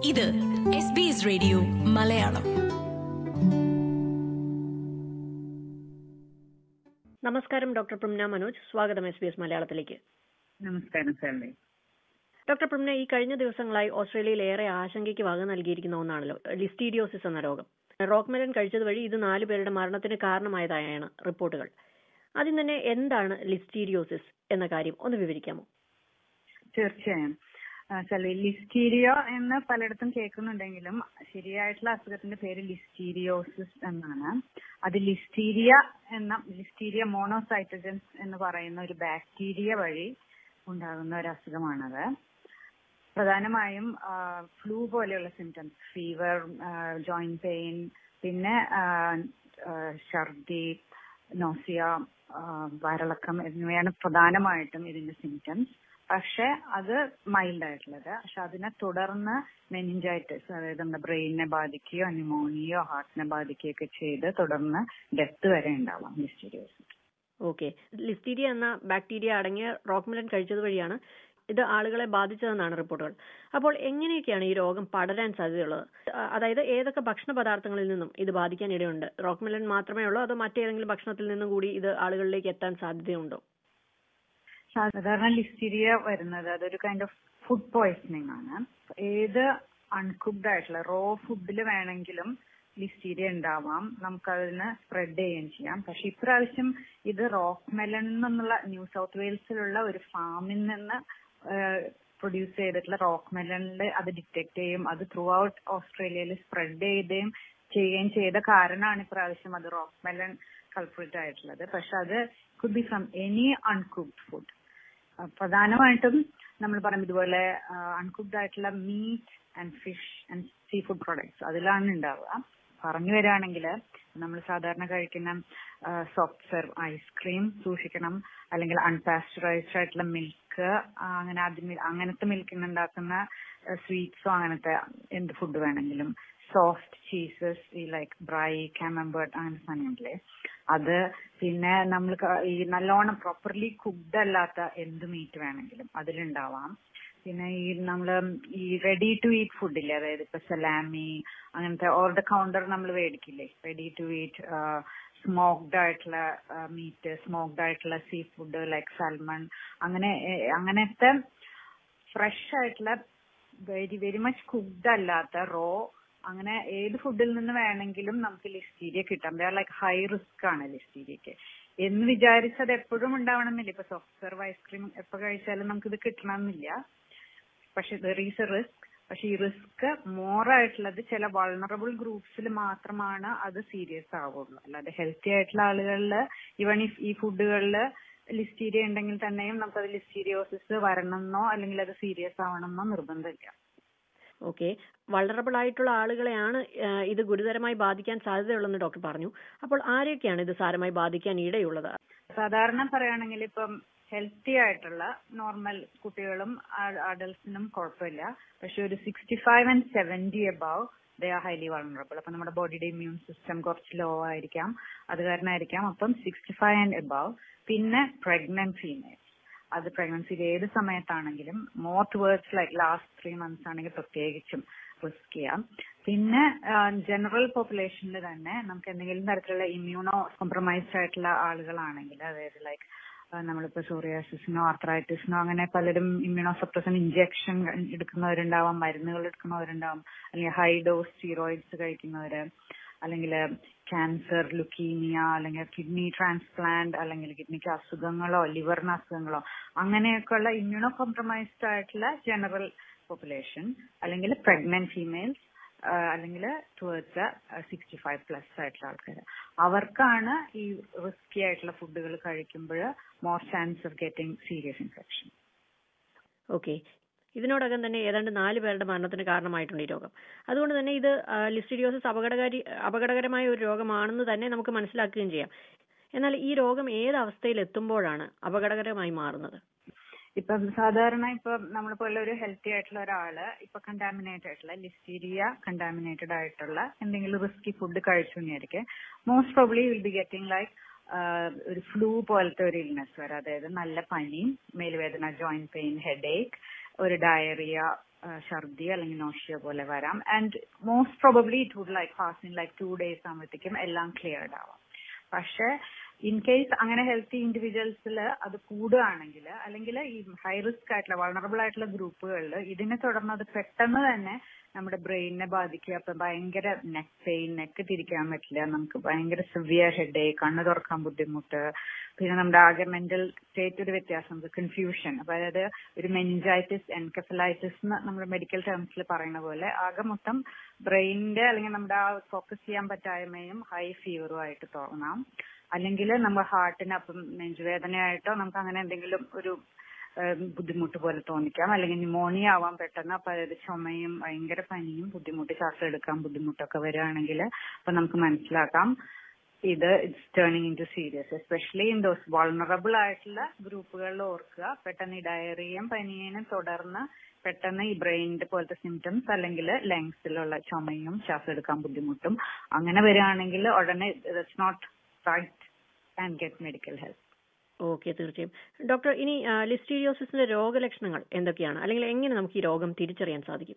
ഇത് S B S radio Malayalam നമസ്കാരം doctor പ്രംന Manoj സ്വാഗതം എസ് ബി എസ് മലയാളത്തിലേക്ക് നമസ്കാരം സാറിനെ ഡോക്ടർ പ്രംന ഈ കഴിഞ്ഞ ദിവസങ്ങളായി ഓസ്ട്രേലിയയിൽ ഏറെ ആശങ്കയ്ക്ക് വക നൽകിയിരിക്കുന്ന ഒന്നാണല്ലോ ലിസ്റ്റീഡിയോസിസ് എന്ന രോഗം റോക്ക് മെലൻ കഴിച്ചത് വഴി ഇത് നാല് പേരുടെ മരണത്തിന് കാരണമായതായാണ് റിപ്പോർട്ടുകൾ ആദ്യം തന്നെ എന്താണ് ലിസ്റ്റീരിയോസിസ് എന്ന കാര്യം ഒന്ന് വിവരിക്കാമോ തീർച്ചയായും ലിസ്റ്റീരിയോ എന്ന് പലയിടത്തും കേൾക്കുന്നുണ്ടെങ്കിലും ശരിയായിട്ടുള്ള അസുഖത്തിന്റെ പേര് ലിസ്റ്റീരിയോസിസ് എന്നാണ് അത് ലിസ്റ്റീരിയ എന്ന ലിസ്റ്റീരിയ മോണോസൈറ്റജൻസ് എന്ന് പറയുന്ന ഒരു ബാക്ടീരിയ വഴി ഉണ്ടാകുന്ന ഒരു അസുഖമാണത് പ്രധാനമായും ഫ്ലൂ പോലെയുള്ള സിംറ്റംസ് ഫീവർ ജോയിന്റ് പെയിൻ പിന്നെ ഛർദി നോസിയ വയറിളക്കം എന്നിവയാണ് പ്രധാനമായിട്ടും ഇതിന്റെ സിംറ്റംസ് പക്ഷെ അത് മൈൽഡ് ആയിട്ടുള്ളത് പക്ഷെ അതിനെ തുടർന്ന് മെനിഞ്ചൈറ്റിസ് അതായത് നമ്മുടെ ബ്രെയിനിനെ ബാധിക്കുകയോ ന്യൂമോണിയോ ഹാർട്ടിനെ ബാധിക്കുകയോ ഒക്കെ ചെയ്ത് തുടർന്ന് ഡെത്ത് വരെ ഉണ്ടാവാം ലിസ്റ്റീരിയോസിസ് ഓക്കെ ലിസ്റ്റീരിയ എന്ന ബാക്ടീരിയ അടങ്ങിയ റോക്ക്മെലൻ കഴിച്ചത് വഴിയാണ് ഇത് ആളുകളെ ബാധിച്ചതെന്നാണ് റിപ്പോർട്ടുകൾ അപ്പോൾ എങ്ങനെയൊക്കെയാണ് ഈ രോഗം പടരാൻ സാധ്യതയുള്ളത് അതായത് ഏതൊക്കെ ഭക്ഷണ പദാർത്ഥങ്ങളിൽ നിന്നും ഇത് ബാധിക്കാൻ ഇടയുണ്ട് റോക്ക്മെലൻ മാത്രമേ ഉള്ളൂ അതോ മറ്റേതെങ്കിലും ഭക്ഷണത്തിൽ നിന്നും കൂടി ഇത് ആളുകളിലേക്ക് എത്താൻ സാധ്യതയുണ്ടോ സാധാരണ ലിസ്റ്റീരിയ വരുന്നത് അതൊരു കൈൻഡ് ഓഫ് ഫുഡ് പോയ്സണിങ് ആണ് ഏത് അൺകുക്ഡ് ആയിട്ടുള്ള റോ ഫുഡിൽ വേണമെങ്കിലും ലിസ്റ്റീരിയ ഉണ്ടാവാം നമുക്കതിന് സ്പ്രെഡ് ചെയ്യുകയും ചെയ്യാം പക്ഷെ ഇപ്രാവശ്യം ഇത് റോക്ക് മെലൺ എന്നുള്ള ന്യൂ സൗത്ത് വെയിൽസിലുള്ള ഒരു ഫാമിൽ നിന്ന് പ്രൊഡ്യൂസ് ചെയ്തിട്ടുള്ള റോക്ക് മെലണിൽ അത് ഡിറ്റക്ട് ചെയ്യും അത് ത്രൂ ഔട്ട് ഓസ്ട്രേലിയയിൽ സ്പ്രെഡ് ചെയ്യുകയും ചെയ്യുകയും ചെയ്ത കാരണമാണ് ഇപ്രാവശ്യം അത് റോക്ക് മെലൺ കൾപ്രിറ്റ് ആയിട്ടുള്ളത് പക്ഷെ അത് could be from any uncooked food പ്രധാനമായിട്ടും നമ്മൾ പറയും ഇതുപോലെ അൺകുക്ഡ് ആയിട്ടുള്ള meat and fish and sea food products അതിലാണ് ഉണ്ടാവുക പറഞ്ഞു വരികയാണെങ്കിൽ നമ്മൾ സാധാരണ കഴിക്കുന്ന സോഫ്റ്റ് സെർവ് ഐസ്ക്രീം സൂക്ഷിക്കണം അല്ലെങ്കിൽ അൺപാസ്ചറൈസ്ഡ് ആയിട്ടുള്ള മിൽക്ക് അങ്ങനെ അതിന് അങ്ങനത്തെ മിൽക്കിൽ നിന്ന് ഉണ്ടാക്കുന്ന സ്വീറ്റ്സോ അങ്ങനത്തെ എന്ത് ഫുഡ് വേണമെങ്കിലും സോഫ്റ്റ് ചീസസ് ഈ ലൈക്ക് ബ്രൈ കാമംബേർട്ട് അങ്ങനത്തെ സാധനങ്ങളില്ലേ അത് പിന്നെ നമ്മൾ ഈ നല്ലോണം പ്രോപ്പർലി കുക്ഡ് അല്ലാത്ത എന്ത് മീറ്റ് വേണമെങ്കിലും അതിലുണ്ടാവാം പിന്നെ ഈ നമ്മള് ഈ റെഡി ടു ഈറ്റ് ഫുഡില്ലേ അതായത് ഇപ്പൊ സലാമി അങ്ങനത്തെ ഓർ ദ കൗണ്ടർ നമ്മൾ മേടിക്കില്ലേ റെഡി ടു ഈറ്റ് സ്മോക്ഡ് ആയിട്ടുള്ള മീറ്റ് സ്മോക്ഡ് ആയിട്ടുള്ള സീ ഫുഡ് ലൈക്ക് സാൽമൺ അങ്ങനെ അങ്ങനത്തെ ഫ്രഷ് ആയിട്ടുള്ള വെരി വെരി മച്ച് കുക്ഡ് അല്ലാത്ത റോ അങ്ങനെ ഏത് ഫുഡിൽ നിന്ന് വേണമെങ്കിലും നമുക്ക് ലിസ്റ്റീരിയ കിട്ടാം they are like high risk ആണ് ലിസ്റ്റീരിയക്ക് എന്ന് വിചാരിച്ചത് എപ്പോഴും ഉണ്ടാവണമെന്നില്ല ഇപ്പൊ സോഫ്റ്റ് സെർവ് ഐസ്ക്രീം എപ്പോ കഴിച്ചാലും നമുക്ക് ഇത് കിട്ടണമെന്നില്ല പക്ഷെ ദർ ഈസ് എ റിസ്ക് പക്ഷെ ഈ റിസ്ക് മോർ ആയിട്ടുള്ളത് ചില വൾണറബിൾ ഗ്രൂപ്പ്സിൽ മാത്രമാണ് അത് സീരിയസ് ആവുള്ളൂ അല്ലാതെ ഹെൽത്തി ആയിട്ടുള്ള ആളുകളിൽ ഇവൺ ഈ ഫുഡുകളിൽ ലിസ്റ്റീരിയ ഉണ്ടെങ്കിൽ തന്നെയും നമുക്കത് ലിസ്റ്റീരിയോസിസ് വരണമെന്നോ അല്ലെങ്കിൽ അത് സീരിയസ് ആവണമെന്നോ നിർബന്ധമില്ല ഓക്കെ വളറബിൾ ആയിട്ടുള്ള ആളുകളെയാണ് ഇത് ഗുരുതരമായി ബാധിക്കാൻ സാധ്യതയുള്ളതെന്ന് ഡോക്ടർ പറഞ്ഞു അപ്പോൾ ആരെയൊക്കെയാണ് ഇത് സാരമായി ബാധിക്കാൻ ഇടയുള്ളത് സാധാരണ പറയുകയാണെങ്കിൽ ഇപ്പം ഹെൽത്തി ആയിട്ടുള്ള നോർമൽ കുട്ടികളും അഡൽസിനും കുഴപ്പമില്ല പക്ഷെ ഒരു sixty five and seventy above they are highly vulnerable അപ്പൊ നമ്മുടെ ബോഡിയുടെ ഇമ്മ്യൂൺ സിസ്റ്റം കുറച്ച് ലോ ആയിരിക്കാം അത് കാരണമായിരിക്കാം അപ്പം സിക്സ്റ്റി ഫൈവ് ആൻഡ് അബവ് പിന്നെ പ്രഗ്നന്റ് ഫീമെയിൽ അത് പ്രഗ്നൻസിയിൽ ഏത് സമയത്താണെങ്കിലും more towards like last three months ആണെങ്കിൽ പ്രത്യേകിച്ചും റിസ്ക് ചെയ്യാം പിന്നെ ജനറൽ പോപ്പുലേഷനിൽ തന്നെ നമുക്ക് എന്തെങ്കിലും തരത്തിലുള്ള ഇമ്മ്യൂണോ കോംപ്രമൈസ്ഡ് ആയിട്ടുള്ള ആളുകളാണെങ്കിൽ അതായത് ലൈക്ക് നമ്മളിപ്പോ സോറിയാസിസിനോ ആർത്രൈറ്റിസിനോ അങ്ങനെ പലരും ഇമ്മ്യൂണോ സപ്രസൻ ഇഞ്ചക്ഷൻ എടുക്കുന്നവരുണ്ടാവാം മരുന്നുകൾ എടുക്കുന്നവരുണ്ടാവും അല്ലെങ്കിൽ ഹൈ ഡോസ് സ്റ്റീറോയിഡ്സ് കഴിക്കുന്നവര് അല്ലെങ്കിൽ ക്യാൻസർ ലുക്കീമിയ അല്ലെങ്കിൽ കിഡ്നി ട്രാൻസ്പ്ലാന്റ് അല്ലെങ്കിൽ കിഡ്നിക്ക് അസുഖങ്ങളോ ലിവറിന് അസുഖങ്ങളോ അങ്ങനെയൊക്കെയുള്ള ഇമ്മ്യൂണോ കോംപ്രമൈസ്ഡ് ആയിട്ടുള്ള ജനറൽ പോപ്പുലേഷൻ അല്ലെങ്കിൽ പ്രഗ്നന്റ് ഫീമെയിൽസ് അല്ലെങ്കിൽ ടുവേർഡ്സ് സിക്സ്റ്റി ഫൈവ് പ്ലസ് ആയിട്ടുള്ള ആൾക്കാർ അവർക്കാണ് ഈ റിസ്കി ആയിട്ടുള്ള ഫുഡുകൾ കഴിക്കുമ്പോൾ more chance of getting serious infection okay ഇതിനോടകം തന്നെ ഏതാണ്ട് നാല് പേരുടെ മരണത്തിന് കാരണമായിട്ടുണ്ട് ഈ രോഗം അതുകൊണ്ട് തന്നെ ഇത് ലിസ്റ്റിഡിയോസിസ് അപകടകാരി അപകടകരമായ ഒരു രോഗമാണെന്ന് തന്നെ നമുക്ക് മനസ്സിലാക്കുകയും ചെയ്യാം എന്നാൽ ഈ രോഗം ഏത് അവസ്ഥയിൽ എത്തുമ്പോഴാണ് അപകടകരമായി മാറുന്നത് ഇപ്പം സാധാരണ ഇപ്പൊ നമ്മളിപ്പോൾ ഒരു ഹെൽത്തി ആയിട്ടുള്ള ഒരാള് ഇപ്പൊ കണ്ടാമിനേറ്റ് ആയിട്ടുള്ള ലിസ്റ്റീരിയ കണ്ടാമിനേറ്റഡ് ആയിട്ടുള്ള എന്തെങ്കിലും റിസ്കി ഫുഡ് കഴിച്ചു വിചാരിക്കെ most probably will be getting like ഒരു ഫ്ലൂ പോലത്തെ ഒരു ഇൽനെസ് വരെ അതായത് നല്ല പനി മേലുവേദന ജോയിന്റ് പെയിൻ ഹെഡ് ഏക്ക് ഒരു ഡയറിയ ഛർദി അല്ലെങ്കിൽ നോഷ്യ പോലെ വരാം and most probably it would like pass in like two days ആകുമ്പോഴത്തേക്കും എല്ലാം ക്ലിയർഡ് ആവാം പക്ഷെ ഇൻ കേസ് അങ്ങനെ ഹെൽത്തി ഇൻഡിവിജ്വൽസിൽ അത് കൂടുകയാണെങ്കിൽ അല്ലെങ്കിൽ ഈ ഹൈ റിസ്ക് ആയിട്ടുള്ള വളണറബിൾ ആയിട്ടുള്ള ഗ്രൂപ്പുകളിൽ ഇതിനെ തുടർന്ന് അത് പെട്ടെന്ന് തന്നെ നമ്മുടെ ബ്രെയിനിനെ ബാധിക്കുക അപ്പൊ ഭയങ്കര നെക്ക് പെയിൻ നെക്ക് തിരിക്കാൻ പറ്റില്ല നമുക്ക് ഭയങ്കര സിവിയർ ഹെഡ് കണ്ണ് തുറക്കാൻ ബുദ്ധിമുട്ട് പിന്നെ നമ്മുടെ ആകെ മെന്റൽ സ്റ്റേറ്റ് ഒരു വ്യത്യാസം നമുക്ക് കൺഫ്യൂഷൻ അപ്പൊ അതായത് ഒരു മെനിഞ്ചൈറ്റിസ് എൻകഫലൈറ്റിസ് എന്ന് നമ്മുടെ മെഡിക്കൽ ടേംസിൽ പറയുന്ന പോലെ ആകെ മൊത്തം ബ്രെയിനിന്റെ അല്ലെങ്കിൽ നമ്മുടെ ആ ഫോക്കസ് ചെയ്യാൻ പറ്റായ്മയും ഹൈ ഫീവറും ആയിട്ട് തോന്നാം അല്ലെങ്കിൽ നമ്മുടെ ഹാർട്ടിന് അപ്പം നെഞ്ചുവേദനയായിട്ടോ നമുക്ക് അങ്ങനെ എന്തെങ്കിലും ഒരു ബുദ്ധിമുട്ട് പോലെ തോന്നിക്കാം അല്ലെങ്കിൽ ന്യൂമോണിയ ആവാൻ പെട്ടെന്ന് അപ്പൊ അതായത് ചുമയും ഭയങ്കര പനിയും ബുദ്ധിമുട്ട് ശ്വാസം എടുക്കാൻ ബുദ്ധിമുട്ടൊക്കെ വരികയാണെങ്കിൽ അപ്പൊ നമുക്ക് മനസ്സിലാക്കാം ഇത് it's turning into serious especially in those vulnerable ആയിട്ടുള്ള ഗ്രൂപ്പുകളിൽ ഓർക്കുക പെട്ടെന്ന് ഈ ഡയറിയയും പനിയനും തുടർന്ന് പെട്ടെന്ന് ഈ ബ്രെയിനിന്റെ പോലത്തെ സിംറ്റംസ് അല്ലെങ്കിൽ ലങ്സിലുള്ള ചുമയും ശ്വാസം എടുക്കാൻ ബുദ്ധിമുട്ടും അങ്ങനെ വരികയാണെങ്കിൽ ഉടനെ it's not right and get medical help okay തീർച്ചയായും ഡോക്ടർ ഇനി ലിസ്റ്റീരിയോസിന്റെ രോഗലക്ഷണങ്ങൾ എന്തൊക്കെയാണ് അല്ലെങ്കിൽ എങ്ങനെ നമുക്ക് ഈ രോഗം തിരിച്ചറിയാൻ സാധിക്കും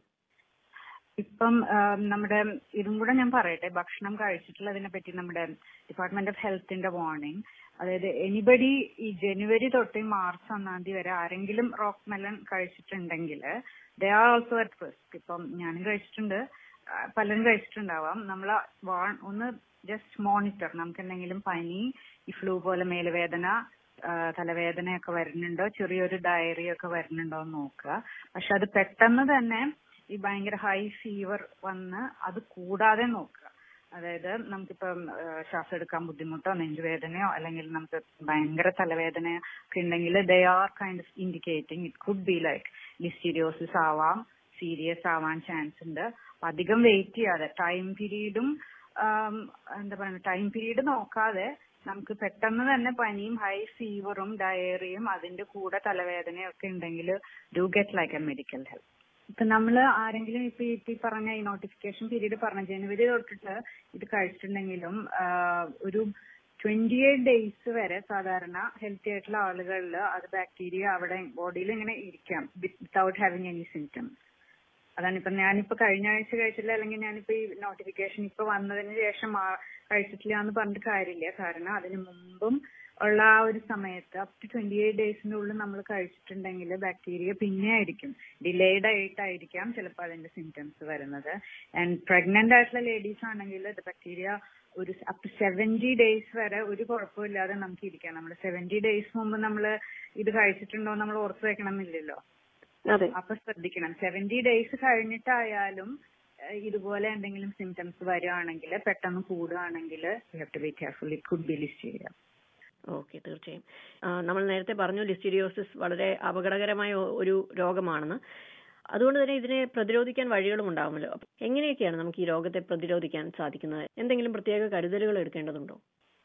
ഇപ്പം നമ്മുടെ ഇതും കൂടെ ഞാൻ പറയട്ടെ ഭക്ഷണം കഴിച്ചിട്ടുള്ളതിനെ പറ്റി നമ്മുടെ ഡിപ്പാർട്ട്മെന്റ് ഓഫ് ഹെൽത്തിന്റെ വാർണിംഗ് അതായത് എനിബഡി ഈ ജനുവരി തൊട്ട് മാർച്ച് ഒന്നാം തീയതി വരെ ആരെങ്കിലും റോക്ക് മെലൺ കഴിച്ചിട്ടുണ്ടെങ്കിൽ they are also at risk ഇപ്പം ഞാനും കഴിച്ചിട്ടുണ്ട് പലരും കഴിച്ചിട്ടുണ്ടാവാം നമ്മൾ ഒന്ന് ജസ്റ്റ് മോണിറ്റർ നമുക്ക് എന്തെങ്കിലും പനി ഈ ഫ്ലൂ പോലെ മേലുവേദന തലവേദനയൊക്കെ വരുന്നുണ്ടോ ചെറിയൊരു ഡയറി ഒക്കെ വരുന്നുണ്ടോ എന്ന് നോക്കുക പക്ഷെ അത് പെട്ടെന്ന് തന്നെ ഈ ഭയങ്കര ഹൈ ഫീവർ വന്ന് അത് കൂടാതെ നോക്കുക അതായത് നമുക്കിപ്പം ശ്വാസം എടുക്കാൻ ബുദ്ധിമുട്ടോ നെഞ്ചുവേദനയോ അല്ലെങ്കിൽ നമുക്ക് ഭയങ്കര തലവേദന ഒക്കെ ഉണ്ടെങ്കിൽ they are kind of indicating it could be like listeriosis ആവാം സീരിയസ് ആവാൻ ചാൻസ് ഉണ്ട് അപ്പൊ അധികം വെയിറ്റ് ചെയ്യാതെ ടൈം പീരീഡും എന്താ പറയുക ടൈം പീരീഡ് നോക്കാതെ നമുക്ക് പെട്ടെന്ന് തന്നെ പനിയും ഹൈ ഫീവറും ഡയറിയും അതിന്റെ കൂടെ തലവേദനയും ഒക്കെ ഉണ്ടെങ്കിൽ do get like a medical help ഇപ്പൊ നമ്മൾ ആരെങ്കിലും ഇപ്പൊ ഈ പറഞ്ഞ ഈ നോട്ടിഫിക്കേഷൻ പീരീഡ് പറഞ്ഞ ജനുവരി തൊട്ടിട്ട് ഇത് കഴിച്ചിട്ടുണ്ടെങ്കിലും ഒരു ട്വന്റി എയ്റ്റ് ഡേയ്സ് വരെ സാധാരണ ഹെൽത്തി ആയിട്ടുള്ള ആളുകളിൽ അത് ബാക്ടീരിയ അവിടെ ബോഡിയിൽ ഇങ്ങനെ ഇരിക്കാം വിത്തൗട്ട് ഹാവിങ് എനി സിംറ്റംസ് അതാണ് ഇപ്പൊ ഞാനിപ്പോ കഴിഞ്ഞ ആഴ്ച കഴിച്ചില്ല അല്ലെങ്കിൽ ഞാനിപ്പോ ഈ നോട്ടിഫിക്കേഷൻ ഇപ്പൊ വന്നതിന് ശേഷം കഴിച്ചിട്ടില്ല എന്ന് പറഞ്ഞിട്ട് കാര്യമില്ല കാരണം അതിന് മുമ്പും ഉള്ള ആ ഒരു സമയത്ത് അപ് ടു ട്വന്റി എയ്റ്റ് ഡേയ്സിന്റെ ഉള്ളിൽ നമ്മൾ കഴിച്ചിട്ടുണ്ടെങ്കിൽ ബാക്ടീരിയ പിന്നെ ആയിരിക്കും ഡിലേഡ് ആയിട്ടായിരിക്കാം ചിലപ്പോൾ അതിന്റെ സിംറ്റംസ് വരുന്നത് ആൻഡ് പ്രഗ്നന്റ് ആയിട്ടുള്ള ലേഡീസ് ആണെങ്കിൽ ബാക്ടീരിയ ഒരു അപ് ടു സെവന്റി ഡേയ്സ് വരെ ഒരു കുഴപ്പമില്ലാതെ നമുക്ക് ഇരിക്കാം നമ്മൾ സെവന്റി ഡേയ്സ് മുമ്പ് നമ്മൾ ഇത് കഴിച്ചിട്ടുണ്ടോ നമ്മൾ ഓർത്ത് വെക്കണം എന്നില്ലല്ലോ അപ്പൊ ശ്രദ്ധിക്കണം സെവന്റി ഡേയ്സ് കഴിഞ്ഞിട്ടായാലും ഇതുപോലെ എന്തെങ്കിലും സിംറ്റംസ് വരികയാണെങ്കിൽ പെട്ടെന്ന് കൂടുകയാണെങ്കിൽ you have to be careful it could be listeria okay തീർച്ചയായും നമ്മൾ നേരത്തെ പറഞ്ഞു ലിസ്റ്റീരിയോസിസ് വളരെ അപകടകരമായ ഒരു രോഗമാണെന്ന് അതുകൊണ്ട് തന്നെ ഇതിനെ പ്രതിരോധിക്കാൻ വഴികളും ഉണ്ടാവുമല്ലോ എങ്ങനെയൊക്കെയാണ് നമുക്ക് ഈ രോഗത്തെ പ്രതിരോധിക്കാൻ സാധിക്കുന്നത് എന്തെങ്കിലും പ്രത്യേക കരുതലുകൾ എടുക്കേണ്ടതുണ്ടോ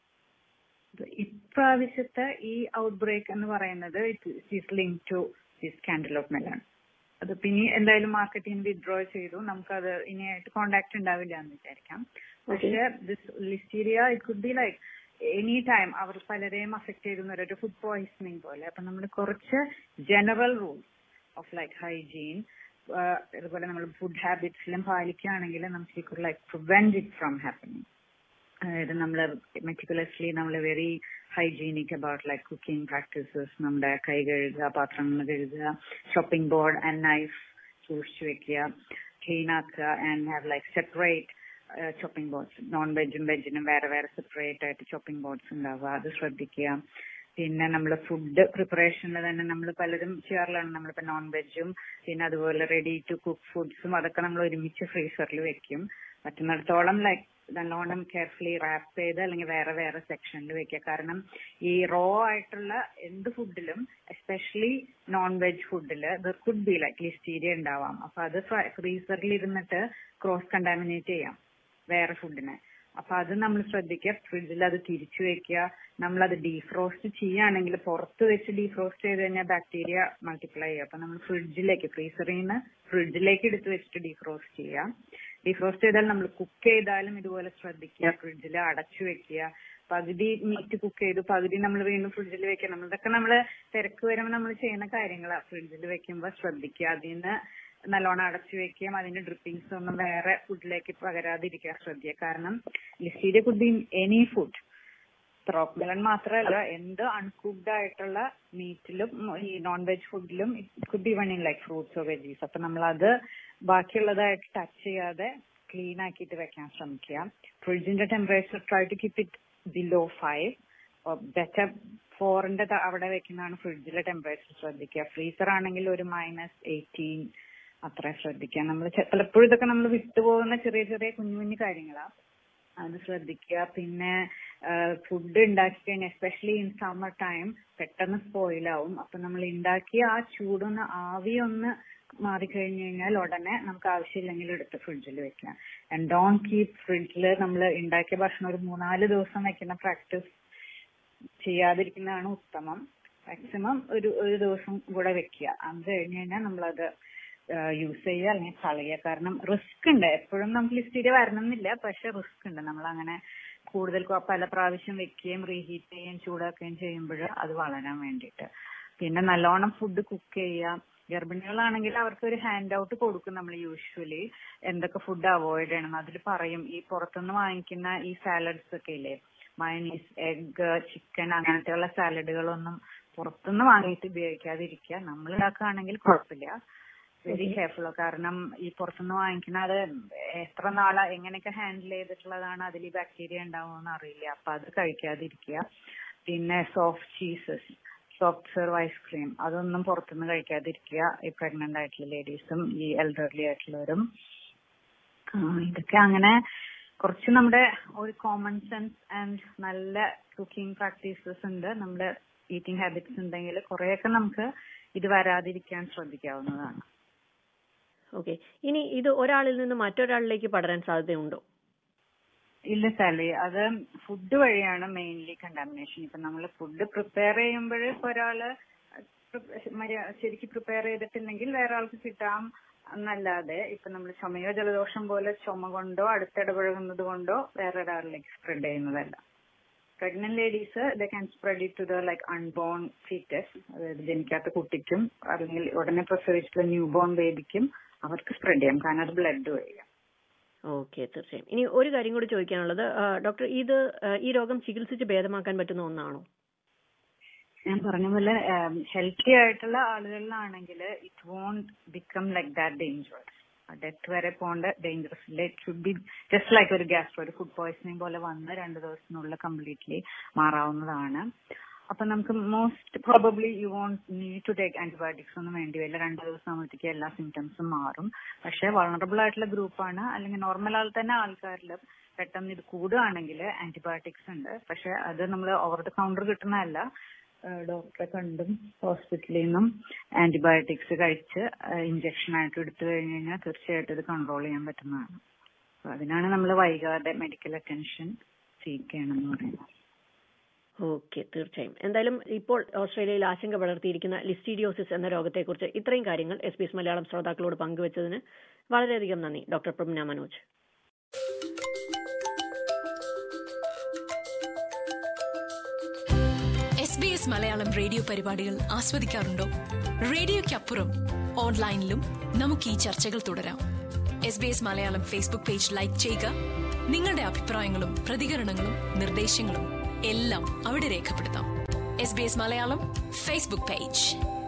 ഇപ്രാവശ്യത്തെ ഈ ഔട്ട് ബ്രേക്ക് എന്ന് പറയുന്നത് it link to the scandal of melon അത് പിന്നെ എന്തായാലും മാർക്കറ്റിംഗ് വിഡ്രോ ചെയ്തു നമുക്കത് ഇനിയായിട്ട് കോണ്ടാക്ട് ഉണ്ടാവില്ല എന്ന് വിചാരിക്കാം പക്ഷെ this listeria it could be like any time അവർ പലരെയും അഫക്ട് ചെയ്തുന്ന ഒരു ഫുഡ് പോയിസണിങ് പോലെ അപ്പൊ നമ്മൾ കുറച്ച് general rules of like hygiene അതുപോലെ നമ്മൾ ഫുഡ് ഹാബിറ്റ്സിലും പാലിക്കുകയാണെങ്കിൽ നമുക്ക് like prevent it from happening അതായത് നമ്മൾ മെറ്റിക്കുലസ്ലി നമ്മൾ very hygienic about like cooking practices നമ്മുടെ കൈ കഴുകുക പാത്രങ്ങൾ കഴുകുക ഷോപ്പിംഗ് ബോർഡ് ആൻഡ് നൈഫ് സൂക്ഷിച്ചു വെക്കുക ക്ലീൻ ആക്കുക and have like separate chopping boards non വെജും വെജിനും വേറെ വേറെ സെപ്പറേറ്റ് ആയിട്ട് ചോപ്പിംഗ് ബോർഡ്സ് ഉണ്ടാവുക അത് ശ്രദ്ധിക്കുക പിന്നെ നമ്മൾ ഫുഡ് പ്രിപ്പറേഷനിൽ തന്നെ നമ്മൾ പലരും ചെയ്യാറിലാണ് നമ്മളിപ്പോ നോൺ വെജും പിന്നെ അതുപോലെ റെഡി ടു കുക്ക് ഫുഡ്സും അതൊക്കെ നമ്മൾ ഒരുമിച്ച് ഫ്രീസറിൽ വെക്കും പറ്റുന്നിടത്തോളം ലൈക്ക് നല്ലോണം കെയർഫുള്ളി റാപ്പ് ചെയ്ത് അല്ലെങ്കിൽ വേറെ വേറെ സെക്ഷനിൽ വെക്കുക കാരണം ഈ റോ ആയിട്ടുള്ള എന്ത് ഫുഡിലും എസ്പെഷ്യലി നോൺ വെജ് ഫുഡില് there could be like listeria ഉണ്ടാവാം അപ്പൊ അത് ഫ്രീസറിൽ ഇരുന്നിട്ട് ക്രോസ് കണ്ടാമിനേറ്റ് ചെയ്യാം വേറെ ഫുഡിനെ അപ്പൊ അത് നമ്മൾ ശ്രദ്ധിക്കുക ഫ്രിഡ്ജിൽ അത് തിരിച്ചു വെക്കുക നമ്മൾ അത് ഡീഫ്രോസ്റ്റ് ചെയ്യുകയാണെങ്കിൽ പുറത്ത് വെച്ച് ഡീഫ്രോസ്റ്റ് ചെയ്ത് കഴിഞ്ഞാൽ ബാക്ടീരിയ മൾട്ടിപ്ലൈ ചെയ്യും അപ്പൊ നമ്മൾ ഫ്രിഡ്ജിലേക്ക് ഫ്രീസറിൽ നിന്ന് ഫ്രിഡ്ജിലേക്ക് എടുത്ത് വെച്ചിട്ട് ഡീഫ്രോസ്റ്റ് ചെയ്യാം ഡീഫ്രോസ്റ്റ് ചെയ്താൽ നമ്മൾ കുക്ക് ചെയ്താലും ഇതുപോലെ ശ്രദ്ധിക്കുക ഫ്രിഡ്ജിൽ അടച്ചു വെക്കുക പകുതി മീറ്റ് കുക്ക് ചെയ്തു പകുതി നമ്മൾ വീണ്ടും ഫ്രിഡ്ജിൽ വെക്കണം ഇതൊക്കെ നമ്മൾ തിരക്ക് വരുമ്പോൾ നമ്മൾ ചെയ്യുന്ന കാര്യങ്ങളാണ് ഫ്രിഡ്ജിൽ വെക്കുമ്പോൾ ശ്രദ്ധിക്കുക അതിൽ നിന്ന് നല്ലോണം അടച്ചു വെക്കുകയും അതിന്റെ ഡ്രിപ്പിംഗ്സ് ഒന്നും വേറെ ഫുഡിലേക്ക് പകരാതിരിക്കാൻ ശ്രദ്ധിക്കുക കാരണം listeria could be any food rock മാത്രമല്ല എന്ത് അൺകുക്ഡ് ആയിട്ടുള്ള മീറ്റിലും ഈ നോൺ വെജ് ഫുഡിലും it could be one in like ഫ്രൂട്ട്സോ വെജീസ് അപ്പൊ നമ്മൾ അത് ബാക്കിയുള്ളതായിട്ട് ടച്ച് ചെയ്യാതെ ക്ലീൻ ആക്കിയിട്ട് വെക്കാൻ ശ്രമിക്കുക ഫ്രിഡ്ജിന്റെ temperature try to keep it below five better ഫോറിന്റെ അവിടെ വെക്കുന്നതാണ് ഫ്രിഡ്ജിലെ ടെമ്പറേച്ചർ ശ്രദ്ധിക്കുക ഫ്രീസർ ആണെങ്കിൽ ഒരു മൈനസ് എയ്റ്റീൻ അത്ര ശ്രദ്ധിക്കുക നമ്മൾ പലപ്പോഴും ഇതൊക്കെ നമ്മൾ വിട്ടുപോകുന്ന ചെറിയ ചെറിയ കുഞ്ഞു കുഞ്ഞു കാര്യങ്ങളാണ് അത് ശ്രദ്ധിക്കുക പിന്നെ ഫുഡ് ഉണ്ടാക്കി കഴിഞ്ഞാൽ എസ്പെഷ്യലി ഇൻ സമ്മർ ടൈം പെട്ടെന്ന് സ്പോയിലാവും അപ്പൊ നമ്മൾ ഉണ്ടാക്കിയ ആ ചൂടൊന്ന് ആവി ഒന്ന് മാറിക്കഴിഞ്ഞു കഴിഞ്ഞാൽ ഉടനെ നമുക്ക് ആവശ്യമില്ലെങ്കിൽ എടുത്ത് ഫ്രിഡ്ജിൽ വെക്കാം ആൻഡ് ഡോൺ കീപ് ഫ്രിഡ്ജിൽ നമ്മൾ ഉണ്ടാക്കിയ ഭക്ഷണം ഒരു മൂന്നാല് ദിവസം വെക്കുന്ന പ്രാക്ടീസ് ചെയ്യാതിരിക്കുന്നതാണ് ഉത്തമം മാക്സിമം ഒരു ഒരു ദിവസം കൂടെ വെക്കുക അത് കഴിഞ്ഞ് കഴിഞ്ഞാൽ നമ്മളത് യൂസ് ചെയ്യുക അല്ലെങ്കിൽ കളയുക കാരണം റിസ്ക് ഉണ്ട് എപ്പോഴും നമുക്ക് ലിസ്റ്റീരിയ വരണമെന്നില്ല പക്ഷെ റിസ്ക് ഉണ്ട് നമ്മൾ അങ്ങനെ കൂടുതൽ പല പ്രാവശ്യം വെക്കുകയും റീഹീറ്റ് ചെയ്യുകയും ചൂടാക്കുകയും ചെയ്യുമ്പോൾ അത് വളരാൻ വേണ്ടിയിട്ട് പിന്നെ നല്ലോണം ഫുഡ് കുക്ക് ചെയ്യുക ഗർഭിണികളാണെങ്കിൽ അവർക്ക് ഒരു ഹാൻഡ് ഔട്ട് കൊടുക്കും നമ്മൾ യൂഷ്വലി എന്തൊക്കെ ഫുഡ് അവോയ്ഡ് ചെയ്യണം അതിൽ പറയും ഈ പുറത്തുനിന്ന് വാങ്ങിക്കുന്ന ഈ സാലഡ്സ് ഒക്കെ ഇല്ലേ മയണീസ് എഗ് ചിക്കൻ അങ്ങനത്തെയുള്ള സാലഡുകളൊന്നും പുറത്തുനിന്ന് വാങ്ങിയിട്ട് ഉപയോഗിക്കാതിരിക്കുക നമ്മൾ ഉണ്ടാക്കുകയാണെങ്കിൽ കുഴപ്പമില്ല വെരി കെയർഫുൾ കാരണം ഈ പുറത്തുനിന്ന് വാങ്ങിക്കുന്ന അത് എത്ര നാളാ എങ്ങനെയൊക്കെ ഹാൻഡിൽ ചെയ്തിട്ടുള്ളതാണ് അതിൽ ഈ ബാക്ടീരിയ ഉണ്ടാവുമെന്ന് അറിയില്ല അപ്പൊ അത് കഴിക്കാതിരിക്കുക പിന്നെ soft cheeses soft serve ice cream അതൊന്നും പുറത്തുനിന്ന് കഴിക്കാതിരിക്കുക ഈ പ്രഗ്നന്റ് ആയിട്ടുള്ള ലേഡീസും ഈ എൽഡർലി ആയിട്ടുള്ളവരും ഇതൊക്കെ അങ്ങനെ കുറച്ച് നമ്മുടെ ഒരു കോമൺ സെൻസ് ആൻഡ് നല്ല കുക്കിംഗ് പ്രാക്ടീസസ് ഉണ്ട് നമ്മുടെ ഈറ്റിംഗ് ഹാബിറ്റ്സ് ഉണ്ടെങ്കിൽ കുറെയൊക്കെ നമുക്ക് ഇത് വരാതിരിക്കാൻ ശ്രദ്ധിക്കാവുന്നതാണ് ഓക്കെ ഇനി ഇത് ഒരാളിൽ നിന്ന് മറ്റൊരാളിലേക്ക് പടരാൻ സാധ്യതയുണ്ടോ ഇല്ല സാലി അത് ഫുഡ് വഴിയാണ് മെയിൻലി കണ്ടാമിനേഷൻ ഇപ്പൊ നമ്മൾ ഫുഡ് പ്രിപ്പയർ ചെയ്യുമ്പോൾ ഇപ്പൊ ഒരാള് ശരിക്കും പ്രിപ്പയർ ചെയ്തിട്ടില്ലെങ്കിൽ വേറെ ആൾക്ക് കിട്ടാം എന്നല്ലാതെ ഇപ്പൊ നമ്മൾ ചുമയോ ജലദോഷം പോലെ ചുമ കൊണ്ടോ അടുത്തിടപഴകുന്നത് കൊണ്ടോ വേറെ ഒരാളിലേക്ക് സ്പ്രെഡ് ചെയ്യുന്നതല്ല pregnant ladies the can spread it to the like unborn foetus അതായത് ജനിക്കാത്ത കുട്ടിക്കും അല്ലെങ്കിൽ ഉടനെ പ്രസവിച്ചിട്ടുള്ള ന്യൂ ബോൺ ബേബിക്കും അവർക്ക് സ്പ്രെഡ് ചെയ്യാം കാരണം അത് ബ്ലഡ് വഴിയാണ് ഓക്കെ തീർച്ചയായും ഇനി ഒരു കാര്യം കൂടി ചോദിക്കാനുള്ളത് ഡോക്ടർ ഇത് ഈ രോഗം ചികിത്സിച്ച് ഭേദമാക്കാൻ പറ്റുന്ന ഒന്നാണോ ഞാൻ പറഞ്ഞ പോലെ ഹെൽത്തി ആയിട്ടുള്ള ആളുകളിലാണെങ്കിൽ it won't become like that dangerous death വരെ പോകേണ്ട ഡേഞ്ചറസ് ഇല്ല it should be just like ഒരു ഗ്യാസ്ട്രോ ഒരു ഫുഡ് പോയ്സണിങ് പോലെ വന്ന് രണ്ട് ദിവസത്തിനുള്ളിൽ കംപ്ലീറ്റ്ലി മാറാവുന്നതാണ് അപ്പൊ നമുക്ക് most probably you won't need to take antibiotics ഒന്നും വേണ്ടി വരില്ല രണ്ട് ദിവസം ആകുമ്പോഴത്തേക്ക് എല്ലാ സിംറ്റംസും മാറും പക്ഷെ വളണറബിൾ ആയിട്ടുള്ള ഗ്രൂപ്പാണ് അല്ലെങ്കിൽ നോർമൽ ആൾ തന്നെ ആൾക്കാരിൽ പെട്ടെന്ന് ഇത് കൂടുകയാണെങ്കിൽ ആന്റിബയോട്ടിക്സ് ഉണ്ട് പക്ഷെ അത് നമ്മൾ ഓവർ ദ കൗണ്ടർ കിട്ടുന്നതല്ല ഡോക്ടറെ കണ്ടും ഹോസ്പിറ്റലിൽ നിന്നും ആന്റിബയോട്ടിക്സ് കഴിച്ച് ഇഞ്ചക്ഷൻ ആയിട്ട് എടുത്തു കഴിഞ്ഞു കഴിഞ്ഞാൽ തീർച്ചയായിട്ടും ഇത് കൺട്രോൾ ചെയ്യാൻ പറ്റുന്നതാണ് അപ്പൊ അതിനാണ് നമ്മൾ വൈകാതെ മെഡിക്കൽ അറ്റൻഷൻ സീക്ക് ചെയ്യണമെന്ന് പറയുന്നത് ഓക്കെ തീർച്ചയായും എന്തായാലും ഇപ്പോൾ ഓസ്ട്രേലിയയിൽ ആശങ്ക വളർത്തിയിരിക്കുന്ന ലിസ്റ്റീഡിയോസിസ് എന്ന രോഗത്തെക്കുറിച്ച് ഇത്രയും കാര്യങ്ങൾ എസ് ബി എസ് മലയാളം ശ്രോതാക്കളോട് പങ്കുവച്ചതിന് വളരെയധികം നന്ദി doctor Pramina Manoj S B S Malayalam radio പരിപാടികൾ ആസ്വദിക്കാറുണ്ടോ റേഡിയോയ്ക്കപ്പുറം ഓൺലൈനിലും നമുക്ക് ഈ ചർച്ചകൾ തുടരാം S B S Malayalam Facebook page like ചെയ്യുക നിങ്ങളുടെ അഭിപ്രായങ്ങളും പ്രതികരണങ്ങളും നിർദ്ദേശങ്ങളും എല്ലാം അവിടെ രേഖപ്പെടുത്താം S B S Malayalam Facebook page